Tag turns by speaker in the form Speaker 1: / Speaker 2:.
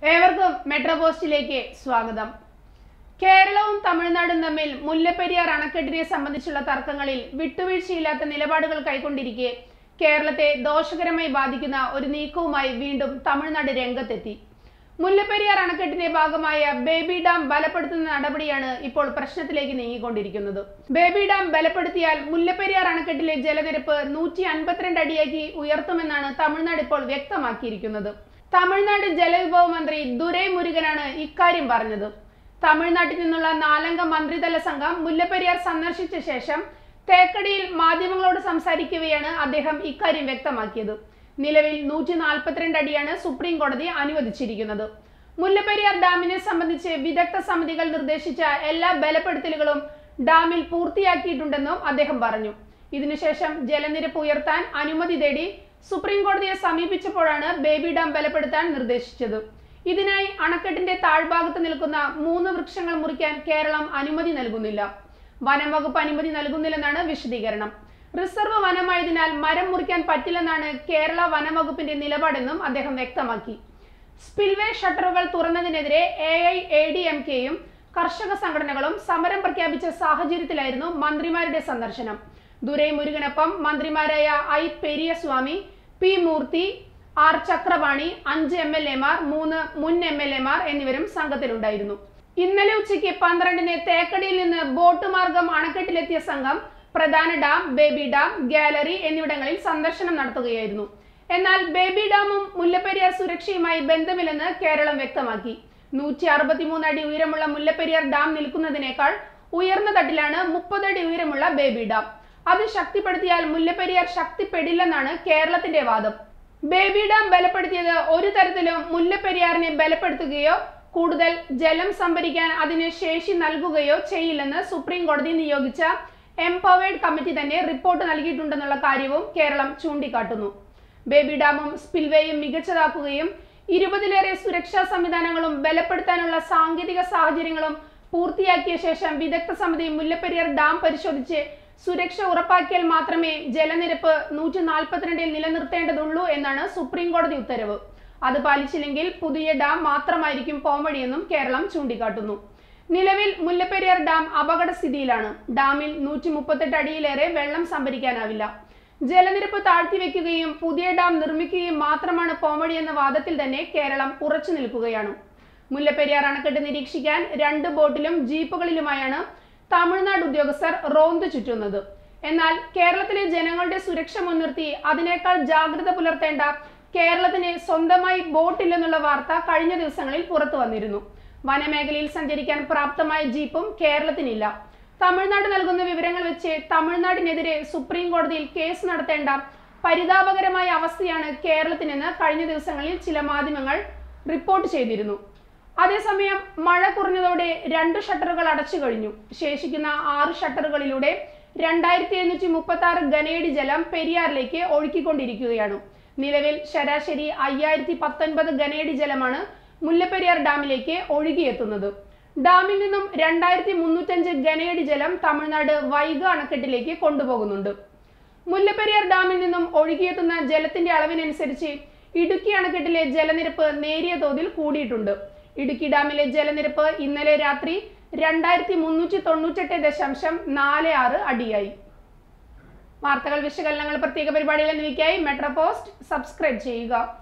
Speaker 1: ഏവർക്കും മെട്രോ പോസ്റ്റിലേക്ക് സ്വാഗതം കേരളവും തമിഴ്നാടും തമ്മിൽ മുല്ലപ്പെരിയാർ അണക്കെട്ടിനെ സംബന്ധിച്ചുള്ള തർക്കങ്ങളിൽ വിട്ടുവീഴ്ചയില്ലാത്ത നിലപാടുകൾ കൈക്കൊണ്ടിരിക്കെ കേരളത്തെ ദോഷകരമായി ബാധിക്കുന്ന ഒരു നീക്കവുമായി വീണ്ടും തമിഴ്നാട് രംഗത്തെത്തി മുല്ലപ്പെരിയാർ അണക്കെട്ടിന്റെ ഭാഗമായ ബേബി ഡാം ബലപ്പെടുത്തുന്ന നടപടിയാണ് ഇപ്പോൾ പ്രശ്നത്തിലേക്ക് നീങ്ങിക്കൊണ്ടിരിക്കുന്നത് ബേബി ഡാം ബലപ്പെടുത്തിയാൽ മുല്ലപ്പെരിയാർ അണക്കെട്ടിലെ ജലനിരപ്പ് നൂറ്റി അൻപത്തിരണ്ട് അടിയാക്കി ഉയർത്തുമെന്നാണ് തമിഴ്നാട് ഇപ്പോൾ വ്യക്തമാക്കിയിരിക്കുന്നത് തമിഴ്നാട് ജലവിഭവ മന്ത്രി ദുരൈ മുരുകനാണ് ഇക്കാര്യം പറഞ്ഞത് തമിഴ്നാട്ടിൽ നിന്നുള്ള നാലംഗ മന്ത്രിതല സംഘം മുല്ലപ്പെരിയാർ സന്ദർശിച്ച ശേഷം തേക്കടിയിൽ മാധ്യമങ്ങളോട് സംസാരിക്കവെയാണ് അദ്ദേഹം ഇക്കാര്യം വ്യക്തമാക്കിയത് നിലവിൽ നൂറ്റി നാൽപ്പത്തിരണ്ട് അടിയാണ് സുപ്രീം കോടതി അനുവദിച്ചിരിക്കുന്നത് മുല്ലപ്പെരിയാർ ഡാമിനെ സംബന്ധിച്ച് വിദഗ്ധ സമിതികൾ നിർദ്ദേശിച്ച എല്ലാ ബലപ്പെടുത്തലുകളും ഡാമിൽ പൂർത്തിയാക്കിയിട്ടുണ്ടെന്നും അദ്ദേഹം പറഞ്ഞു ഇതിനുശേഷം ജലനിരപ്പ് ഉയർത്താൻ അനുമതി തേടി സുപ്രീം കോടതിയെ സമീപിച്ചപ്പോഴാണ് ബേബി ഡാം ബലപ്പെടുത്താൻ നിർദ്ദേശിച്ചത് ഇതിനായി അണക്കെട്ടിന്റെ താഴ്ഭാഗത്ത് നിൽക്കുന്ന മൂന്ന് വൃക്ഷങ്ങൾ മുറിക്കാൻ കേരളം അനുമതി നൽകുന്നില്ല വനം വകുപ്പ് അനുമതി നൽകുന്നില്ലെന്നാണ് വിശദീകരണം റിസർവ് വനമായതിനാൽ മരം മുറിക്കാൻ പറ്റില്ലെന്നാണ് കേരള വനം വകുപ്പിന്റെ നിലപാടെന്നും അദ്ദേഹം വ്യക്തമാക്കി സ്പിൽവേ ഷട്ടറുകൾ തുറന്നതിനെതിരെ A I A D M കെയും കർഷക സംഘടനകളും സമരം പ്രഖ്യാപിച്ച സാഹചര്യത്തിലായിരുന്നു മന്ത്രിമാരുടെ സന്ദർശനം ദുരൈ മുരുകനൊപ്പം മന്ത്രിമാരായ I Periyasamy P Moorthy R Chakrapani അഞ്ച് എം എൽ എമാർ മൂന്ന് മുൻ എം എൽ എമാർ എന്നിവരും സംഘത്തിലുണ്ടായിരുന്നു ഇന്നലെ ഉച്ചയ്ക്ക് പന്ത്രണ്ടിന് തേക്കടിയിൽ നിന്ന് ബോട്ട് മാർഗം അണക്കെട്ടിലെത്തിയ സംഘം പ്രധാന ഡാം ബേബി ഡാം ഗാലറി എന്നിവിടങ്ങളിൽ സന്ദർശനം നടത്തുകയായിരുന്നു എന്നാൽ ബേബി ഡാമും മുല്ലപ്പെരിയാർ സുരക്ഷയുമായി ബന്ധമില്ലെന്ന് കേരളം വ്യക്തമാക്കി നൂറ്റി അറുപത്തിമൂന്ന് അടി ഉയരമുള്ള മുല്ലപ്പെരിയാർ ഡാം നിൽക്കുന്നതിനേക്കാൾ ഉയർന്ന തട്ടിലാണ് മുപ്പത് അടി ഉയരമുള്ള ബേബി ഡാം അത് ശക്തിപ്പെടുത്തിയാൽ മുല്ലപ്പെരിയാർ ശക്തിപ്പെടില്ലെന്നാണ് കേരളത്തിന്റെ വാദം ബേബി ഡാം ബലപ്പെടുത്തിയത് ഒരു തരത്തിലും മുല്ലപ്പെരിയാറിനെ ബലപ്പെടുത്തുകയോ കൂടുതൽ ജലം സംഭരിക്കാൻ അതിന് ശേഷി നൽകുകയോ ചെയ്യില്ലെന്ന് സുപ്രീം കോടതി നിയോഗിച്ച എംപവേർഡ് കമ്മിറ്റി തന്നെ റിപ്പോർട്ട് നൽകിയിട്ടുണ്ടെന്നുള്ള കാര്യവും കേരളം ചൂണ്ടിക്കാട്ടുന്നു ബേബി ഡാമും സ്പിൽവേയും മികച്ചതാക്കുകയും ഇരുപതിലേറെ സുരക്ഷാ സംവിധാനങ്ങളും ബലപ്പെടുത്താനുള്ള സാങ്കേതിക സാഹചര്യങ്ങളും പൂർത്തിയാക്കിയ ശേഷം വിദഗ്ധ സമിതി മുല്ലപ്പെരിയാർ ഡാം പരിശോധിച്ച് സുരക്ഷ ഉറപ്പാക്കിയാൽ മാത്രമേ ജലനിരപ്പ് നൂറ്റി നാൽപ്പത്തിരണ്ടിൽ നിലനിർത്തേണ്ടതുള്ളൂ എന്നാണ് സുപ്രീം കോടതി ഉത്തരവ് അത് പാലിച്ചില്ലെങ്കിൽ പുതിയ ഡാം മാത്രമായിരിക്കും പോംവഴിയെന്നും കേരളം ചൂണ്ടിക്കാട്ടുന്നു നിലവിൽ മുല്ലപ്പെരിയാർ ഡാം അപകടസ്ഥിതിയിലാണ് ഡാമിൽ നൂറ്റി മുപ്പത്തെട്ട് അടിയിലേറെ വെള്ളം സംഭരിക്കാനാവില്ല ജലനിരപ്പ് താഴ്ത്തിവെക്കുകയും പുതിയ ഡാം നിർമ്മിക്കുകയും മാത്രമാണ് പോംവഴി എന്ന വാദത്തിൽ തന്നെ കേരളം ഉറച്ചു നിൽക്കുകയാണ് മുല്ലപ്പെരിയാർ അണക്കെട്ട് നിരീക്ഷിക്കാൻ രണ്ട് ബോട്ടിലും ജീപ്പുകളിലുമായാണ് തമിഴ്നാട് ഉദ്യോഗസ്ഥർ റോന്ത് ചുറ്റുന്നത് എന്നാൽ കേരളത്തിലെ ജനങ്ങളുടെ സുരക്ഷ മുൻനിർത്തി അതിനേക്കാൾ ജാഗ്രത പുലർത്തേണ്ട കേരളത്തിന് സ്വന്തമായി ബോട്ടില്ലെന്നുള്ള വാർത്ത കഴിഞ്ഞ ദിവസങ്ങളിൽ പുറത്തു വന്നിരുന്നു വനമേഖലയിൽ സഞ്ചരിക്കാൻ പ്രാപ്തമായ ജീപ്പും കേരളത്തിനില്ല തമിഴ്നാട് നൽകുന്ന വിവരങ്ങൾ വെച്ച് തമിഴ്നാടിനെതിരെ സുപ്രീം കോടതിയിൽ കേസ് നടത്തേണ്ട പരിതാപകരമായ അവസ്ഥയാണ് കേരളത്തിനെന്ന് കഴിഞ്ഞ ദിവസങ്ങളിൽ ചില മാധ്യമങ്ങൾ റിപ്പോർട്ട് ചെയ്തിരുന്നു അതേസമയം മഴ കുറഞ്ഞതോടെ രണ്ട് ഷട്ടറുകൾ അടച്ചു കഴിഞ്ഞു ശേഷിക്കുന്ന ആറ് ഷട്ടറുകളിലൂടെ രണ്ടായിരത്തി എഴുന്നൂറ്റി മുപ്പത്തി ആറ് ഘനയടി ജലം പെരിയാറിലേക്ക് ഒഴുക്കിക്കൊണ്ടിരിക്കുകയാണ് നിലവിൽ ശരാശരി അയ്യായിരത്തി പത്തൊൻപത് ഘനയടി ജലമാണ് മുല്ലപ്പെരിയാർ ഡാമിലേക്ക് ഒഴുകിയെത്തുന്നത് ഡാമിൽ നിന്നും രണ്ടായിരത്തി മുന്നൂറ്റഞ്ച് ഘനയടി ജലം തമിഴ്നാട് വൈഗ അണക്കെട്ടിലേക്ക് കൊണ്ടുപോകുന്നുണ്ട് മുല്ലപ്പെരിയാർ ഡാമിൽ നിന്നും ഒഴുകിയെത്തുന്ന ജലത്തിന്റെ അളവിനനുസരിച്ച് ഇടുക്കി അണക്കെട്ടിലെ ജലനിരപ്പ് നേരിയ തോതിൽ കൂടിയിട്ടുണ്ട് ഇടുക്കി ഡാമിലെ ജലനിരപ്പ് ഇന്നലെ രാത്രി രണ്ടായിരത്തി മുന്നൂറ്റി തൊണ്ണൂറ്റെട്ട് ദശാംശം നാല് ആറ് അടിയായി വാർത്തകൾ വിശകലനങ്ങൾ പ്രത്യേക പരിപാടികൾ എന്നിവയ്ക്കായി മെട്രോ പോസ്റ്റ് സബ്സ്ക്രൈബ് ചെയ്യുക